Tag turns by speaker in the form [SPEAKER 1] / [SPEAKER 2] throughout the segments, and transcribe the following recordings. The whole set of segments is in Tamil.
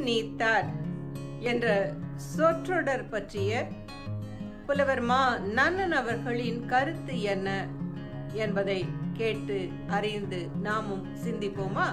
[SPEAKER 1] நீத்தார் என்ற சொற்றொடர் பற்றிய புலவர் மா நன்னன் அவர்களின் கருத்து என்ன என்பதை கேட்டு அறிந்து நாமும் சிந்திப்போமா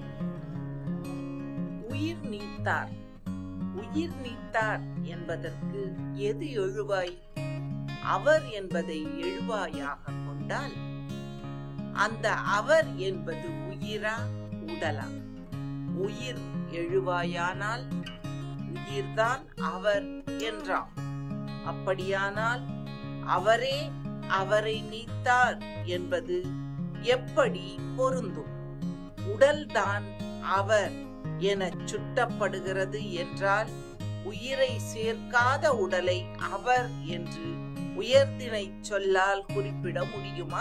[SPEAKER 2] உயிர் நீத்தார் உயிர் நீத்தார் என்பதற்கு எது எழுவாய் அவர் என்பதை எழுவாயாக கொண்டால் அந்த அவர் என்பது உயிரா உடலா உயிர் எழுவாயானால் உயிர்தான் அவர் என்றாம் அப்படியானால் அவரே அவரை நீத்தார் என்பது எப்படி பொருந்தும் உடல்தான் அவர் என சுட்டப்படுகிறது என்றால் உயிரை சேர்க்காத உடலை அவர் என்று உயர்தினை சொல்லால் குறிப்பிட முடியுமா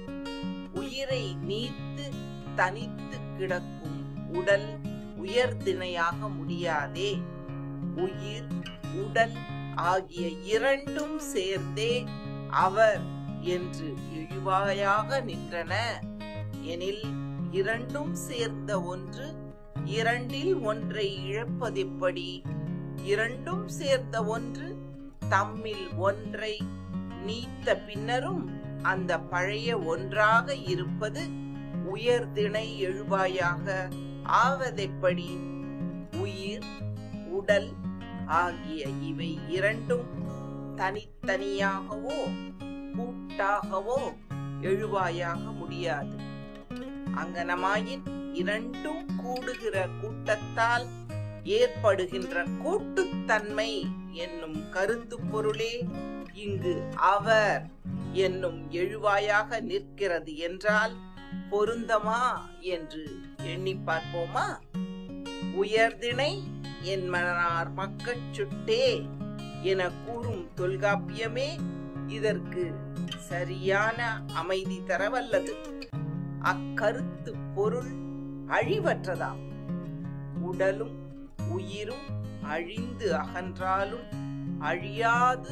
[SPEAKER 2] உயிரை நீத்து தனித்து கிடக்கும் உடல் உயர்திணையாக முடியாதே உயிர் உடல் ஆகிய இரண்டும் சேர்ந்தே அவர் என்று இழிவாயாக நின்றன எனில் இரண்டும் சேர்ந்த ஒன்று இரண்டில் ஒன்றை இழப்பதெப்படி இரண்டும் சேர்ந்த ஒன்று தம்மில் ஒன்றை நீத்த பின்னரும் அந்த பழைய ஒன்றாக இருப்பது உயர்திணை எழுவாயாக ஆவதெப்படி உயிர் உடல் ஆகிய இவை இரண்டும் தனித்தனியாகவோ கூட்டாகவோ எழுவாயாக முடியாது அங்கனமாயின் இரண்டும் கூடுகிற கூட்டத்தால் ஏற்படுகின்ற கூட்டுத்தன்மை என்னும் கருத்து பொருளே இங்கு அவர் என்னும் எழுவாயாக நிற்கிறது என்றால் பொருந்தமா என்று எண்ணி பார்ப்போமா உயர்திணை என் மனார் மக்கட் சுட்டே என கூறும் தொல்காப்பியமே இதற்கு சரியான அமைதி தரவல்லது அக்கருத்து பொருள் அழிவற்றதாம் உடலும் உயிரும் அழிந்து அகன்றாலும் அழியாது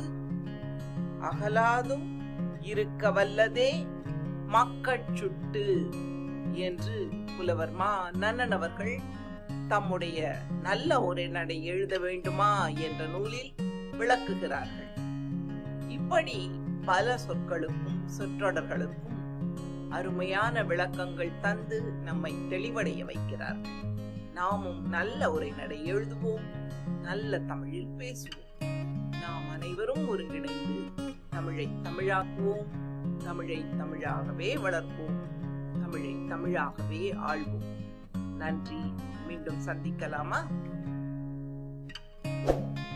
[SPEAKER 2] அகலாதும் இருக்க வல்லதே மக்கட்சுட்டு என்று புலவர் மா நன்னன் அவர்கள் தம்முடைய நல்ல ஒரு நடை எழுத வேண்டுமா என்ற நூலில் விளக்குகிறார்கள் இப்படி பல சொற்களுக்கும் சொற்றொடர்களுக்கும் அருமையான விளக்கங்கள் தந்து நம்மை தெளிவடைய வைக்கிறார்கள் நாமும் நல்ல உரைநடை எழுதுவோம் நல்ல தமிழில் பேசுவோம் நாம் அனைவரும் ஒருங்கிணைந்து தமிழை தமிழாக்குவோம் தமிழை தமிழாகவே வளர்ப்போம் தமிழை தமிழாகவே ஆள்வோம் நன்றி மீண்டும் சந்திக்கலாமா